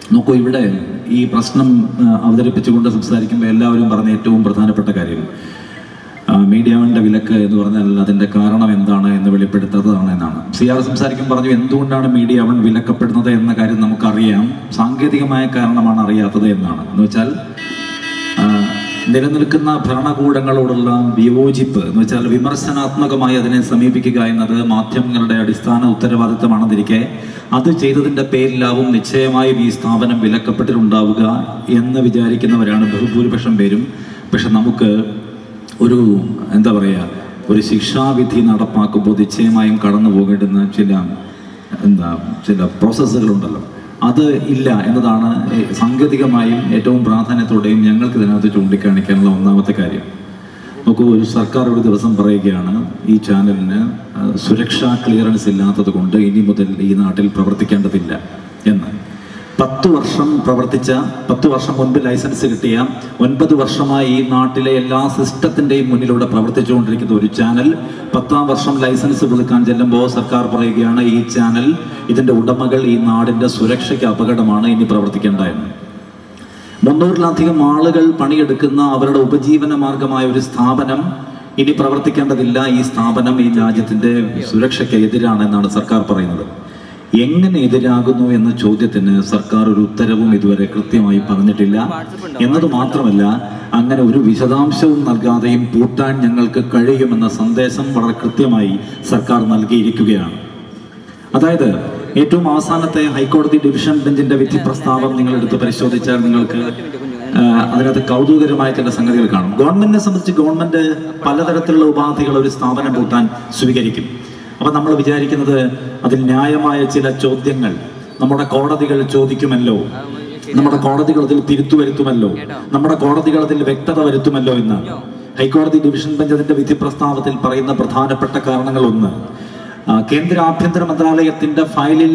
നോക്കൂ ഇവിടെ ഈ പ്രശ്നം ആ, അവതരിപ്പിച്ചുകൊണ്ട് സംസാരിക്കുമ്പോൾ എല്ലാവരും പറഞ്ഞ ഏറ്റവും പ്രധാനപ്പെട്ട കാര്യം ആ, മീഡിയ വണിന്റെ വിലക്ക് എന്ന് പറഞ്ഞാൽ അതിന്റെ കാരണം എന്താണ് എന്ന് വെളിപ്പെടുത്താത്തതാണ് എന്നാണ് സി ആർ സംസാരിക്കുമ്പോൾ പറഞ്ഞു എന്തുകൊണ്ടാണ് മീഡിയ വൺ വിലക്കപ്പെടുന്നത് എന്ന കാര്യം നമുക്കറിയാം സാങ്കേതികമായ കാരണമാണ് അറിയാത്തത് എന്നാണ് എന്ന് വെച്ചാൽ ആ, നിലനിൽക്കുന്ന ഭരണകൂടങ്ങളോടുള്ള വിയോജിപ്പ് എന്ന് വെച്ചാൽ വിമർശനാത്മകമായി അതിനെ സമീപിക്കുക എന്നത് മാധ്യമങ്ങളുടെ അടിസ്ഥാന ഉത്തരവാദിത്തമാണെന്നിരിക്കെ അത് ചെയ്തതിന്റെ പേരിലാവും നിശ്ചയമായും ഈ സ്ഥാപനം വിലക്കപ്പെട്ടിട്ടുണ്ടാവുക എന്ന് വിചാരിക്കുന്നവരാണ് ബഹുഭൂരിപക്ഷം പേരും പക്ഷെ നമുക്ക് ഒരു എന്താ പറയുക ഒരു ശിക്ഷാവിധി നടപ്പാക്കുമ്പോൾ നിശ്ചയമായും കടന്നു പോകേണ്ടുന്ന ചില എന്താ ചില പ്രോസസ്സുകളുണ്ടല്ലോ അത് ഇല്ല എന്നതാണ് ഏ- സാങ്കേതികമായും ഏറ്റവും പ്രാധാന്യത്തോടെയും ഞങ്ങൾക്ക് ഇതിനകത്ത് ചൂണ്ടിക്കാണിക്കാനുള്ള ഒന്നാമത്തെ കാര്യം നോക്കൂ ഒരു സർക്കാർ ഒരു ദിവസം പറയുകയാണ് ഈ ചാനലിന് ആ, സുരക്ഷാ ക്ലിയറൻസ് ഇല്ലാത്തത് കൊണ്ട് ഇനി മുതൽ ഈ നാട്ടിൽ പ്രവർത്തിക്കേണ്ടതില്ല എന്ന് പത്ത് വർഷം പ്രവർത്തിച്ച പത്ത് വർഷം മുൻപ് ലൈസൻസ് കിട്ടിയ ഒൻപത് വർഷമായി ഈ നാട്ടിലെ എല്ലാ സിസ്റ്റത്തിന്റെയും മുന്നിലൂടെ പ്രവർത്തിച്ചുകൊണ്ടിരിക്കുന്ന ഒരു ചാനൽ പത്താം വർഷം ലൈസൻസ് പുതുക്കാൻ ചെല്ലുമ്പോൾ സർക്കാർ പറയുകയാണ് ഈ ചാനൽ ഇതിന്റെ ഉടമകൾ ഈ നാടിന്റെ സുരക്ഷയ്ക്ക് അപകടമാണ് ഇനി പ്രവർത്തിക്കേണ്ട എന്ന് മുന്നൂറിലധികം ആളുകൾ പണിയെടുക്കുന്ന അവരുടെ ഉപജീവന മാർഗമായ ഒരു സ്ഥാപനം ഇനി പ്രവർത്തിക്കേണ്ടതില്ല ഈ സ്ഥാപനം ഈ രാജ്യത്തിന്റെ സുരക്ഷയ്ക്ക് എതിരാണ് എന്നാണ് സർക്കാർ പറയുന്നത് എങ്ങനെ എതിരാകുന്നു എന്ന ചോദ്യത്തിന് സർക്കാർ ഒരു ഉത്തരവും ഇതുവരെ കൃത്യമായി പറഞ്ഞിട്ടില്ല എന്നത് മാത്രമല്ല അങ്ങനെ ഒരു വിശദാംശവും നൽകാതെയും പൂട്ടാൻ ഞങ്ങൾക്ക് കഴിയുമെന്ന സന്ദേശം വളരെ കൃത്യമായി സർക്കാർ നൽകിയിരിക്കുകയാണ് അതായത് ഏറ്റവും അവസാനത്തെ ഹൈക്കോടതി ഡിവിഷൻ ബെഞ്ചിന്റെ വിധി പ്രസ്താവം നിങ്ങൾ എടുത്ത് പരിശോധിച്ചാൽ നിങ്ങൾക്ക് ആ, അതിനകത്ത് കൗതുകരമായ ചില സംഗതികൾ കാണും ഗവൺമെന്റിനെ സംബന്ധിച്ച് ഗവൺമെന്റ് പലതരത്തിലുള്ള ഉപാധികൾ ഒരു സ്ഥാപനം പൂട്ടാൻ സ്വീകരിക്കും അപ്പൊ നമ്മൾ വിചാരിക്കുന്നത് അതിൽ ന്യായമായ ചില ചോദ്യങ്ങൾ നമ്മുടെ കോടതികൾ ചോദിക്കുമല്ലോ നമ്മുടെ കോടതികൾ അതിൽ തിരുത്തു വരുത്തുമല്ലോ നമ്മുടെ കോടതികൾ അതിൽ വ്യക്തത വരുത്തുമല്ലോ എന്ന് ഹൈക്കോടതി ഡിവിഷൻ ബെഞ്ച് അതിന്റെ വിധി പ്രസ്താവത്തിൽ പറയുന്ന പ്രധാനപ്പെട്ട കാരണങ്ങൾ ഒന്ന് ആ, കേന്ദ്ര ആഭ്യന്തര മന്ത്രാലയത്തിന്റെ ഫയലിൽ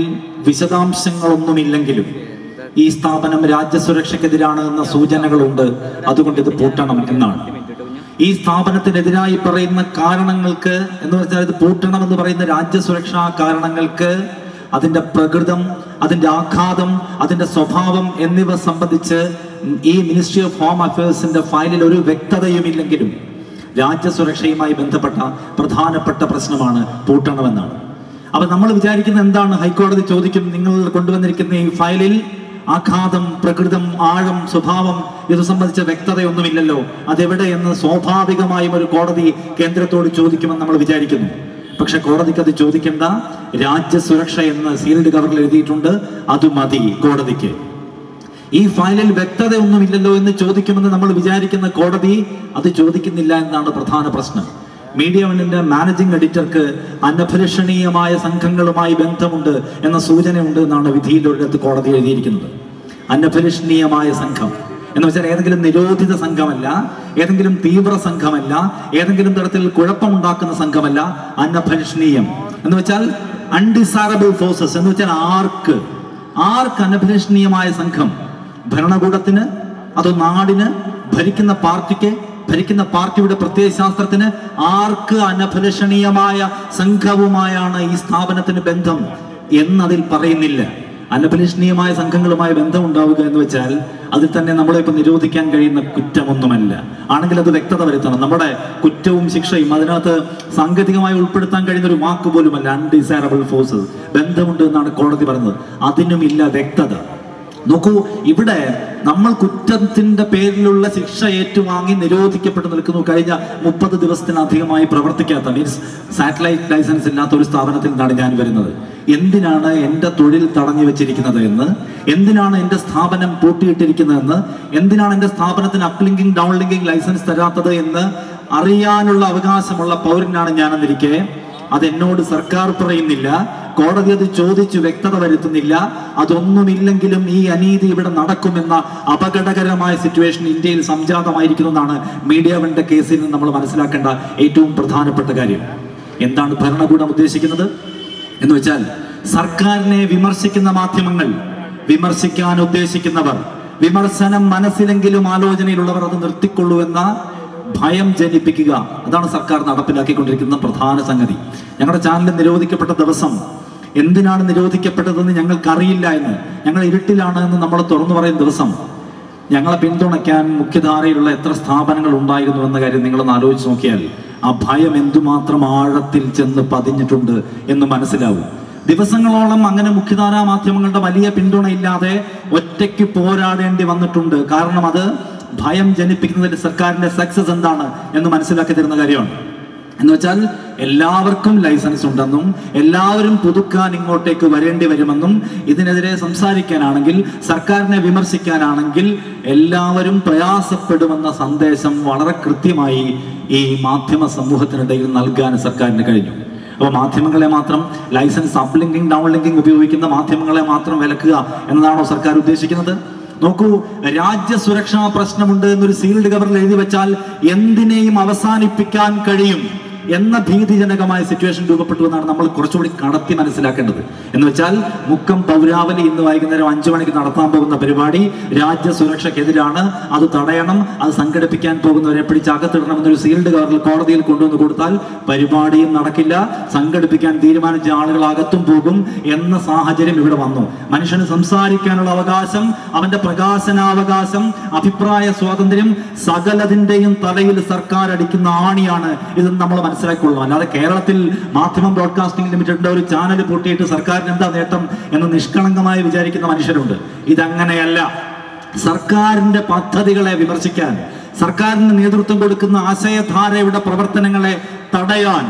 വിശദാംശങ്ങളൊന്നുമില്ലെങ്കിലും ഈ സ്ഥാപനം രാജ്യസുരക്ഷയ്ക്കെതിരാണ് എന്ന സൂചനകളുണ്ട് അതുകൊണ്ട് ഇത് പൂട്ടണം എന്നാണ് ഈ സ്ഥാപനത്തിനെതിരായി പറയുന്ന കാരണങ്ങൾക്ക് എന്ന് വെച്ചാൽ ഇത് പൂട്ടണം എന്ന് പറയുന്ന രാജ്യസുരക്ഷാ കാരണങ്ങൾക്ക് അതിന്റെ പ്രകൃതം അതിന്റെ ആഘാതം അതിന്റെ സ്വഭാവം എന്നിവ സംബന്ധിച്ച് ഈ മിനിസ്ട്രി ഓഫ് ഹോം അഫയേഴ്സിന്റെ ഫയലിൽ ഒരു വ്യക്തതയുമില്ലെങ്കിലും രാജ്യസുരക്ഷയുമായി ബന്ധപ്പെട്ട പ്രധാനപ്പെട്ട പ്രശ്നമാണ് പൂട്ടണമെന്നാണ് അപ്പൊ നമ്മൾ വിചാരിക്കുന്ന എന്താണ് ഹൈക്കോടതി ചോദിക്കും നിങ്ങൾ കൊണ്ടുവന്നിരിക്കുന്ന ഈ ഫയലിൽ ആഘാതം പ്രകൃതം ആഴം സ്വഭാവം ഇത് സംബന്ധിച്ച വ്യക്തതയൊന്നുമില്ലല്ലോ അതെവിടെ എന്ന് സ്വാഭാവികമായും ഒരു കോടതി കേന്ദ്രത്തോട് ചോദിക്കുമെന്ന് നമ്മൾ വിചാരിക്കുന്നു പക്ഷെ കോടതിക്ക് അത് ചോദിക്കേണ്ട രാജ്യസുരക്ഷ എന്ന് സീൽഡ് കവറിൽ എഴുതിയിട്ടുണ്ട് അത് മതി കോടതിക്ക് ഈ ഫയലിൽ വ്യക്തതയൊന്നുമില്ലല്ലോ എന്ന് ചോദിക്കുമെന്ന് നമ്മൾ വിചാരിക്കുന്ന കോടതി അത് ചോദിക്കുന്നില്ല എന്നാണ് പ്രധാന പ്രശ്നം മീഡിയ വണ്ണിന്റെ മാനേജിംഗ് എഡിറ്റർക്ക് അനഭിലഷണീയമായ സംഘങ്ങളുമായി ബന്ധമുണ്ട് എന്ന സൂചനയുണ്ട് എന്നാണ് വിധിയിലൊരിടത്ത് കോടതി എഴുതിയിരിക്കുന്നത് അനഭിലഷണീയമായ സംഘം എന്ന് വെച്ചാൽ ഏതെങ്കിലും നിരോധിത സംഘമല്ല ഏതെങ്കിലും തീവ്ര സംഘമല്ല ഏതെങ്കിലും തരത്തിൽ കുഴപ്പമുണ്ടാക്കുന്ന സംഘമല്ല അനഭലഷണീയം എന്ന് വെച്ചാൽ അൺഡിസൈറബിൾ ഫോഴ്സസ് എന്ന് വെച്ചാൽ ആർക്ക് ആർക്ക് അനഭിലഷണീയമായ സംഘം ഭരണകൂടത്തിന് അതോ നാടിന് ഭരിക്കുന്ന പാർട്ടിക്ക് ഭരിക്കുന്ന പാർട്ടിയുടെ പ്രത്യയശാസ്ത്രത്തിന് ആർക്ക് അനഭിലഷണീയമായ സംഘവുമായാണ് ഈ സ്ഥാപനത്തിന് ബന്ധം എന്നതിൽ പറയുന്നില്ല അനഭിലഷണീയമായ സംഘങ്ങളുമായി ബന്ധമുണ്ടാവുക എന്ന് വെച്ചാൽ അതിൽ തന്നെ നമ്മളെ ഇപ്പൊ നിരോധിക്കാൻ കഴിയുന്ന കുറ്റമൊന്നുമല്ല ആണെങ്കിൽ അത് വ്യക്തത വരുത്തണം നമ്മുടെ കുറ്റവും ശിക്ഷയും അതിനകത്ത് സാങ്കേതികമായി ഉൾപ്പെടുത്താൻ കഴിയുന്ന ഒരു വാക്ക് പോലുമല്ല അൺഡിസൈറബിൾ ഫോഴ്സസ് ബന്ധമുണ്ട് എന്നാണ് കോടതി പറഞ്ഞത് അതിനുമില്ല വ്യക്തത നോക്കൂ ഇവിടെ നമ്മൾ കുറ്റത്തിന്റെ പേരിലുള്ള ശിക്ഷ ഏറ്റുവാങ്ങി നിരോധിക്കപ്പെട്ട് നിൽക്കുന്നു കഴിഞ്ഞ മുപ്പത് ദിവസത്തിനധികമായി പ്രവർത്തിക്കാത്ത മീൻസ് സാറ്റലൈറ്റ് ലൈസൻസ് ഇല്ലാത്ത ഒരു സ്ഥാപനത്തിൽ നിന്നാണ് ഞാൻ വരുന്നത് എന്തിനാണ് എൻ്റെ തൊഴിൽ തടഞ്ഞു വെച്ചിരിക്കുന്നത് എന്ന് എന്തിനാണ് എൻ്റെ സ്ഥാപനം പൂട്ടിയിട്ടിരിക്കുന്നതെന്ന് എന്തിനാണ് എൻ്റെ സ്ഥാപനത്തിന് അപ്ലിങ്കിങ് ഡൗൺലിങ്കിങ് ലൈസൻസ് തരാത്തത് എന്ന് അറിയാനുള്ള അവകാശമുള്ള പൗരനാണ് ഞാനെന്നിരിക്കെ അതെന്നോട് സർക്കാർ പറയുന്നില്ല കോടതി അത് ചോദിച്ചു വ്യക്തത വരുത്തുന്നില്ല അതൊന്നുമില്ലെങ്കിലും ഈ അനീതി ഇവിടെ നടക്കുമെന്ന അപകടകരമായ സിറ്റുവേഷൻ ഇന്ത്യയിൽ സംജാതമായിരിക്കുന്നു എന്നാണ് മീഡിയ വണ്ണിന്റെ കേസിൽ നിന്ന് നമ്മൾ മനസ്സിലാക്കേണ്ട ഏറ്റവും പ്രധാനപ്പെട്ട കാര്യം എന്താണ് ഭരണകൂടം ഉദ്ദേശിക്കുന്നത് എന്ന് വെച്ചാൽ സർക്കാരിനെ വിമർശിക്കുന്ന മാധ്യമങ്ങൾ വിമർശിക്കാൻ ഉദ്ദേശിക്കുന്നവർ വിമർശനം മനസ്സിലെങ്കിലും ആലോചനയിലുള്ളവർ അത് നിർത്തിക്കൊള്ളൂ എന്ന ഭയം ജനിപ്പിക്കുക അതാണ് സർക്കാർ നടപ്പിലാക്കിക്കൊണ്ടിരിക്കുന്ന പ്രധാന സംഗതി ഞങ്ങളുടെ ചാനൽ നിരോധിക്കപ്പെട്ട ദിവസം എന്തിനാണ് നിരോധിക്കപ്പെട്ടതെന്ന് ഞങ്ങൾക്കറിയില്ല എന്ന് ഞങ്ങൾ ഇരുട്ടിലാണ് എന്ന് നമ്മൾ തുറന്നു പറയുന്ന ദിവസം ഞങ്ങളെ പിന്തുണയ്ക്കാൻ മുഖ്യധാരയിലുള്ള എത്ര സ്ഥാപനങ്ങൾ ഉണ്ടായിരുന്നു എന്ന കാര്യം നിങ്ങളൊന്ന് ആലോചിച്ച് നോക്കിയാൽ ആ ഭയം എന്തുമാത്രം ആഴത്തിൽ ചെന്ന് പതിഞ്ഞിട്ടുണ്ട് എന്ന് മനസ്സിലാവും ദിവസങ്ങളോളം അങ്ങനെ മുഖ്യധാരാ മാധ്യമങ്ങളുടെ വലിയ പിന്തുണയില്ലാതെ ഒറ്റയ്ക്ക് പോരാടേണ്ടി വന്നിട്ടുണ്ട് കാരണം അത് ഭയം ജനിപ്പിക്കുന്നതിൽ സർക്കാരിന്റെ സക്സസ് എന്താണ് എന്ന് മനസ്സിലാക്കി തരുന്ന കാര്യമാണ് എന്ന് വെച്ചാൽ എല്ലാവർക്കും ലൈസൻസ് ഉണ്ടെന്നും എല്ലാവരും പുതുക്കാൻ ഇങ്ങോട്ടേക്ക് വരേണ്ടി വരുമെന്നും ഇതിനെതിരെ സംസാരിക്കാനാണെങ്കിൽ സർക്കാരിനെ വിമർശിക്കാനാണെങ്കിൽ എല്ലാവരും പ്രയാസപ്പെടുമെന്ന സന്ദേശം വളരെ കൃത്യമായി ഈ മാധ്യമ സമൂഹത്തിനിടയിൽ നൽകാൻ സർക്കാരിന് കഴിഞ്ഞു അപ്പോൾ മാധ്യമങ്ങളെ മാത്രം licence up linking down linking ഉപയോഗിക്കുന്ന മാധ്യമങ്ങളെ മാത്രം വിലക്കുക എന്നതാണോ സർക്കാർ ഉദ്ദേശിക്കുന്നത് നോക്കൂ രാജ്യസുരക്ഷാ പ്രശ്നമുണ്ട് എന്നൊരു സീൽഡ് കവറിൽ എഴുതി വെച്ചാൽ എന്തിനേയും അവസാനിപ്പിക്കാൻ കഴിയും എന്ന ഭീതിജനകമായ സിറ്റുവേഷൻ രൂപപ്പെട്ടു എന്നാണ് നമ്മൾ കുറച്ചുകൂടി കടത്തി മനസ്സിലാക്കേണ്ടത് എന്ന് വെച്ചാൽ മുക്കം പൗരാവലി ഇന്ന് വൈകുന്നേരം അഞ്ചു മണിക്ക് നടത്താൻ പോകുന്ന പരിപാടി രാജ്യസുരക്ഷയ്ക്കെതിരാണ് അത് തടയണം അത് സംഘടിപ്പിക്കാൻ പോകുന്നവരെ പിടിച്ച് അകത്തിടണം എന്നൊരു സീൽഡ് കവറിൽ കോടതിയിൽ കൊണ്ടുവന്ന് കൊടുത്താൽ പരിപാടിയും നടക്കില്ല സംഘടിപ്പിക്കാൻ തീരുമാനിച്ച ആളുകൾ അകത്തും പോകും എന്ന സാഹചര്യം ഇവിടെ വന്നു മനുഷ്യന് സംസാരിക്കാനുള്ള അവകാശം അവന്റെ പ്രകാശനാവകാശം അഭിപ്രായ സ്വാതന്ത്ര്യം സകലതിന്റെയും തലയിൽ സർക്കാർ അടിക്കുന്ന ആണിയാണ് ഇതെന്ന് നമ്മൾ മനസ്സിലാക്കിക്കൊള്ളണം അല്ലാതെ കേരളത്തിൽ മാധ്യമം ബ്രോഡ്കാസ്റ്റിംഗ് ലിമിറ്റഡിന്റെ ഒരു ചാനൽ പൂട്ടിയിട്ട് സർക്കാരിന് എന്താ നേട്ടം എന്ന് നിഷ്കളങ്കമായി വിചാരിക്കുന്ന മനുഷ്യരുണ്ട് ഇതങ്ങനെയല്ല സർക്കാരിന്റെ പദ്ധതികളെ വിമർശിക്കാൻ സർക്കാരിന് നേതൃത്വം കൊടുക്കുന്ന ആശയധാരയുടെ പ്രവർത്തനങ്ങളെ തടയാൻ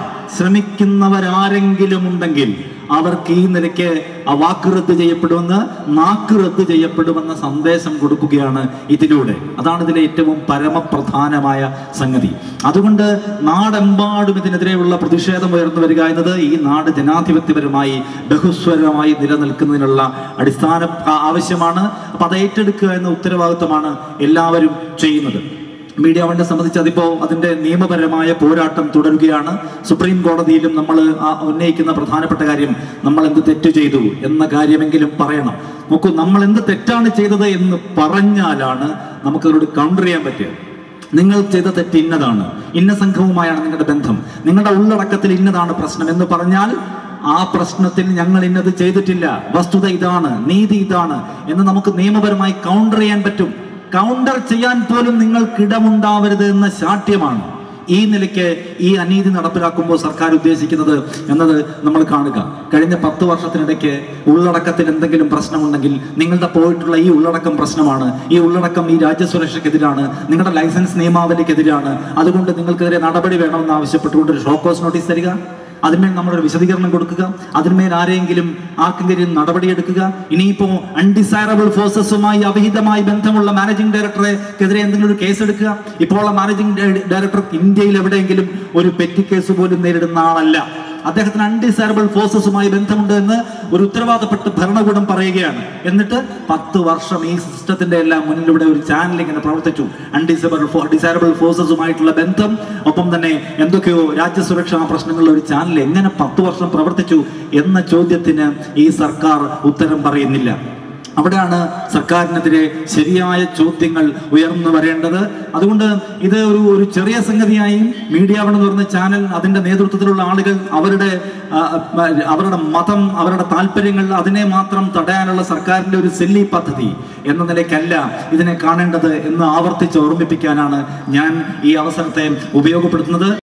ശ്രമിക്കുന്നവരാരെങ്കിലും ഉണ്ടെങ്കിൽ അവർക്ക് ഈ നിലയ്ക്ക് ആ വാക്ക് റദ്ദ് ചെയ്യപ്പെടുമെന്ന് നാക്ക് റദ്ദ് ചെയ്യപ്പെടുമെന്ന സന്ദേശം കൊടുക്കുകയാണ് ഇതിലൂടെ അതാണ് ഇതിലെ ഏറ്റവും പരമപ്രധാനമായ സംഗതി അതുകൊണ്ട് നാടെമ്പാടും ഇതിനെതിരെയുള്ള പ്രതിഷേധം ഉയർന്നു വരിക എന്നത് ഈ നാട് ജനാധിപത്യപരമായി ബഹുസ്വരമായി നിലനിൽക്കുന്നതിനുള്ള അടിസ്ഥാന ആ- ആവശ്യമാണ് അപ്പൊ അത് ഏറ്റെടുക്കുക എന്ന ഉത്തരവാദിത്വമാണ് എല്ലാവരും ചെയ്യുന്നത് മീഡിയ വണ്ടെ സംബന്ധിച്ച് അതിപ്പോ അതിന്റെ നിയമപരമായ പോരാട്ടം തുടരുകയാണ് സുപ്രീം കോടതിയിലും നമ്മൾ ഉന്നയിക്കുന്ന പ്രധാനപ്പെട്ട കാര്യം നമ്മൾ എന്ത് തെറ്റ് ചെയ്തു എന്ന കാര്യമെങ്കിലും പറയണം നോക്കൂ നമ്മൾ എന്ത് തെറ്റാണ് ചെയ്തത് എന്ന് പറഞ്ഞാലാണ് നമുക്കതിനോട് കൗണ്ടർ ചെയ്യാൻ പറ്റുക നിങ്ങൾ ചെയ്ത തെറ്റ് ഇന്നതാണ് ഇന്ന സംഘവുമായാണ് നിങ്ങളുടെ ബന്ധം നിങ്ങളുടെ ഉള്ളടക്കത്തിൽ ഇന്നതാണ് പ്രശ്നം എന്ന് പറഞ്ഞാൽ ആ പ്രശ്നത്തിൽ ഞങ്ങൾ ഇന്നത് ചെയ്തിട്ടില്ല വസ്തുത ഇതാണ് നീതി ഇതാണ് എന്ന് നമുക്ക് നിയമപരമായി കൗണ്ടർ ചെയ്യാൻ പറ്റും കൗണ്ടർ ചെയ്യാൻ പോലും നിങ്ങൾക്ക് ഇടമുണ്ടാവരുത് എന്ന ശാഠ്യമാണ് ഈ നിലയ്ക്ക് ഈ അനീതി നടപ്പിലാക്കുമ്പോൾ സർക്കാർ ഉദ്ദേശിക്കുന്നത് എന്നത് നമ്മൾ കാണുക കഴിഞ്ഞ പത്ത് വർഷത്തിനിടയ്ക്ക് ഉള്ളടക്കത്തിൽ എന്തെങ്കിലും പ്രശ്നമുണ്ടെങ്കിൽ നിങ്ങളുടെ പോയിട്ടുള്ള ഈ ഉള്ളടക്കം പ്രശ്നമാണ് ഈ ഉള്ളടക്കം ഈ രാജ്യസുരക്ഷയ്ക്കെതിരാണ് നിങ്ങളുടെ ലൈസൻസ് നിയമാവലിക്കെതിരാണ് അതുകൊണ്ട് നിങ്ങൾക്കെതിരെ നടപടി വേണമെന്ന് ആവശ്യപ്പെട്ടുകൊണ്ട് ഒരു ഷോക്കോസ് നോട്ടീസ് തരിക അതിന്മേൽ നമ്മളൊരു വിശദീകരണം കൊടുക്കുക അതിന്മേൽ ആരെങ്കിലും ആർക്കെങ്കിലും നടപടിയെടുക്കുക ഇനിയിപ്പോ അൺഡിസൈറബിൾ ഫോഴ്സസുമായി അവിഹിതമായി ബന്ധമുള്ള മാനേജിംഗ് ഡയറക്ടറെക്കെതിരെ എന്തെങ്കിലും ഒരു കേസ് എടുക്കുക ഇപ്പോൾ മാനേജിംഗ് ഡയറക്ടർ ഇന്ത്യയിൽ എവിടെയെങ്കിലും ഒരു പെറ്റി കേസ് പോലും നേരിടുന്ന ആളല്ല അദ്ദേഹത്തിന് അൺഡിസൈറബിൾ ഫോഴ്സസുമായി ബന്ധമുണ്ട് എന്ന് ഒരു ഉത്തരവാദപ്പെട്ട് ഭരണകൂടം പറയുകയാണ് എന്നിട്ട് പത്ത് വർഷം ഈ സിസ്റ്റത്തിന്റെ എല്ലാം മുന്നിലൂടെ ഒരു ചാനൽ ഇങ്ങനെ പ്രവർത്തിച്ചു അൺഡിസൈറബിൾ ഡിസൈറബിൾ ഫോഴ്സസുമായിട്ടുള്ള ബന്ധം ഒപ്പം തന്നെ എന്തൊക്കെയോ രാജ്യസുരക്ഷാ പ്രശ്നങ്ങളിൽ ഒരു ചാനൽ എങ്ങനെ പത്ത് വർഷം പ്രവർത്തിച്ചു എന്ന ചോദ്യത്തിന് ഈ സർക്കാർ ഉത്തരം പറയുന്നില്ല അവിടെയാണ് സർക്കാരിനെതിരെ ശരിയായ ചോദ്യങ്ങൾ ഉയർന്നു വരേണ്ടത് അതുകൊണ്ട് ഇത് ഒരു ഒരു ചെറിയ സംഗതിയായി മീഡിയ വൺ എന്ന് പറഞ്ഞ ചാനൽ അതിന്റെ നേതൃത്വത്തിലുള്ള ആളുകൾ അവരുടെ ആ, ആ, അവരുടെ മതം അവരുടെ താല്പര്യങ്ങൾ അതിനെ മാത്രം തടയാനുള്ള സർക്കാരിന്റെ ഒരു സെല്ലി പദ്ധതി എന്ന നിലയ്ക്കല്ല ഇതിനെ കാണേണ്ടത് എന്ന് ആവർത്തിച്ച് ഓർമ്മിപ്പിക്കാനാണ് ഞാൻ ഈ അവസരത്തെ ഉപയോഗപ്പെടുത്തുന്നത്